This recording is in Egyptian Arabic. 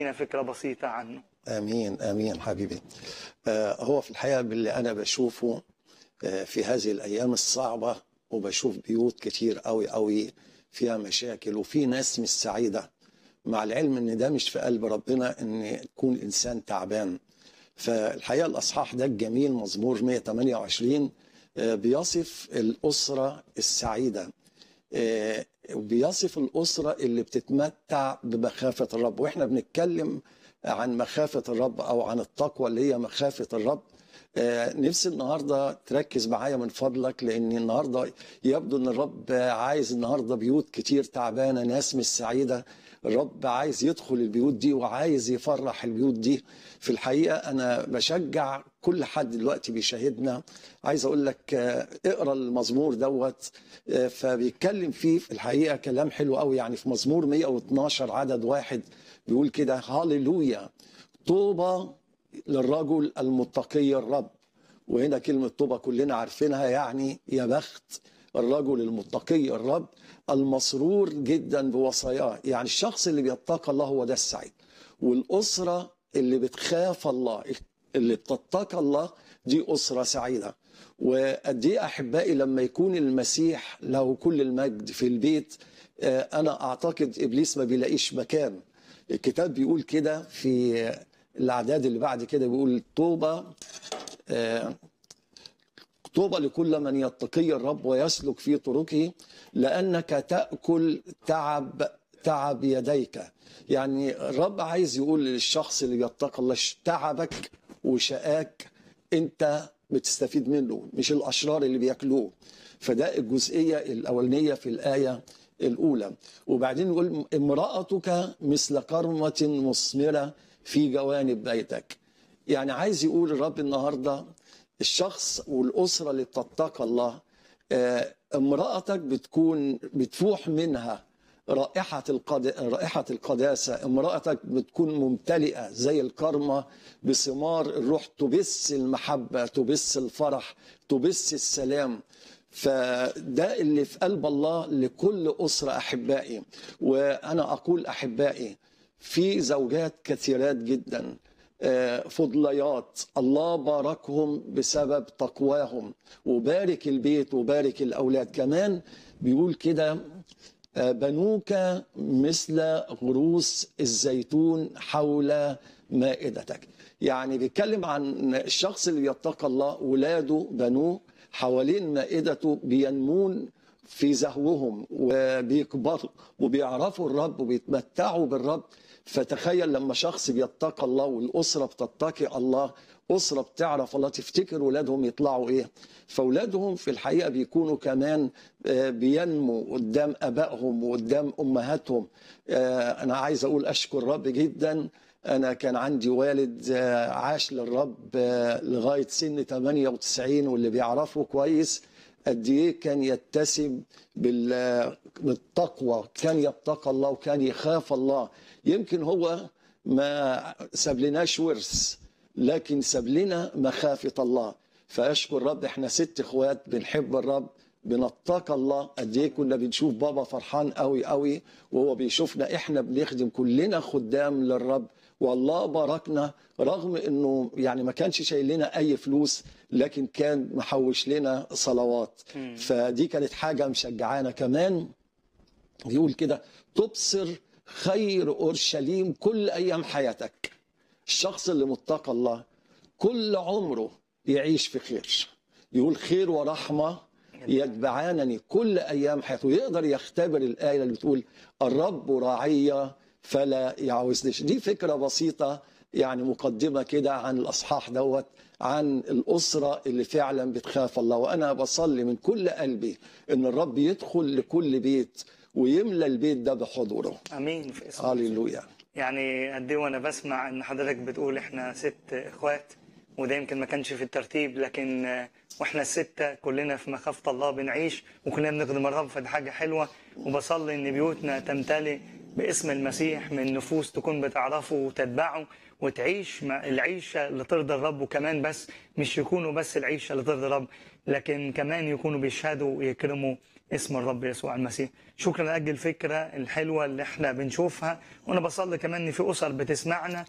لنا فكرة بسيطة عنه امين امين حبيبي آه هو في الحقيقه باللي انا بشوفه آه في هذه الايام الصعبه وبشوف بيوت كتير قوي قوي فيها مشاكل وفي ناس مش سعيده مع العلم ان ده مش في قلب ربنا ان تكون انسان تعبان فالحقيقه الاصحاح ده الجميل مزمور 128 آه بيصف الاسره السعيده آه، بيصف الأسرة اللي بتتمتع بمخافة الرب وإحنا بنتكلم عن مخافة الرب أو عن التقوى اللي هي مخافة الرب آه، نفسي النهاردة تركز معايا من فضلك لأن النهاردة يبدو أن الرب عايز النهاردة بيوت كتير تعبانة ناس مش سعيدة الرب عايز يدخل البيوت دي وعايز يفرح البيوت دي في الحقيقة أنا بشجع كل حد دلوقتي بيشاهدنا عايز أقول لك آه، اقرأ المزمور دوت آه، فبيتكلم فيه في الحقيقة كلام حلو قوي يعني في مزمور 112 عدد واحد بيقول كده هاليلويا طوبى للرجل المتقي الرب وهنا كلمة طوبى كلنا عارفينها يعني يا بخت الرجل المتقي الرب المسرور جدا بوصاياه يعني الشخص اللي بيتقى الله هو ده السعيد والأسرة اللي بتخاف الله اللي بتتقى الله دي أسرة سعيدة وقد ايه أحبائي لما يكون المسيح له كل المجد في البيت آه، أنا أعتقد إبليس ما بيلاقيش مكان الكتاب بيقول كده في الأعداد اللي بعد كده بيقول طوبى آه، طوبى لكل من يتقي الرب ويسلك في طرقه لأنك تأكل تعب تعب يديك يعني الرب عايز يقول للشخص اللي بيتقي الله تعبك وشقاك انت بتستفيد منه مش الأشرار اللي بياكلوه فده الجزئية الأولانية في الآية الأولى وبعدين يقول امرأتك مثل كرمة مثمرة في جوانب بيتك يعني عايز يقول الرب النهارده الشخص والأسرة اللي بتتقى الله آه، امرأتك بتكون بتفوح منها رائحة القد... رائحة القداسة امرأتك بتكون ممتلئة زي الكرمة بثمار الروح تبث المحبة تبث الفرح تبث السلام فده اللي في قلب الله لكل أسرة أحبائي وأنا أقول أحبائي في زوجات كثيرات جدا آه، فضليات الله باركهم بسبب تقواهم وبارك البيت وبارك الأولاد كمان بيقول كده آه، بنوك مثل غروس الزيتون حول مائدتك يعني بيتكلم عن الشخص اللي يتقى الله ولاده بنوه حوالين مائدته بينمون في زهوهم وبيكبروا وبيعرفوا الرب وبيتمتعوا بالرب فتخيل لما شخص بيتقى الله والأسرة بتتقي الله أسرة بتعرف الله تفتكر ولادهم يطلعوا إيه فأولادهم في الحقيقة بيكونوا كمان آه، بينموا قدام أبائهم وقدام أمهاتهم آه، أنا عايز أقول أشكر الرب جدا أنا كان عندي والد آه، عاش للرب آه، لغاية سن 98 واللي بيعرفه كويس قد ايه كان يتسم بال- بالتقوى كان يتقى الله وكان يخاف الله يمكن هو ما ساب لناش ورث لكن ساب لنا مخافة الله فأشكر الرب احنا ست اخوات بنحب الرب بنتقى الله قد ايه كنا بنشوف بابا فرحان قوي قوي وهو بيشوفنا احنا بنخدم كلنا خدام للرب والله باركنا رغم انه يعني ما كانش شايل لنا اي فلوس لكن كان محوش لنا صلوات فدي كانت حاجه مشجعانا كمان بيقول كده تبصر خير اورشليم كل ايام حياتك الشخص اللي متقى الله كل عمره يعيش في خير يقول خير ورحمه يتبعانني كل ايام حياته يقدر يختبر الايه اللي بتقول الرب راعي فلا يعوزنيش دي فكره بسيطه يعني مقدمه كده عن الاصحاح دوت عن الاسره اللي فعلا بتخاف الله وانا بصلي من كل قلبي ان الرب يدخل لكل بيت ويملى البيت ده بحضوره امين في اسم هللويا يعني قد ايه وانا بسمع ان حضرتك بتقول احنا ست اخوات وده يمكن ما كانش في الترتيب لكن آه، واحنا الستة كلنا في مخافة الله بنعيش وكلنا بنخدم الرب فدي حاجة حلوة وبصلي ان بيوتنا تمتلئ باسم المسيح من نفوس تكون بتعرفه وتتبعه وتعيش مع العيشة اللي ترضي الرب وكمان بس مش يكونوا بس العيشة اللي ترضي الرب لكن كمان يكونوا بيشهدوا ويكرموا اسم الرب يسوع المسيح شكرا لاجل الفكره الحلوه اللي احنا بنشوفها وانا بصلي كمان ان في اسر بتسمعنا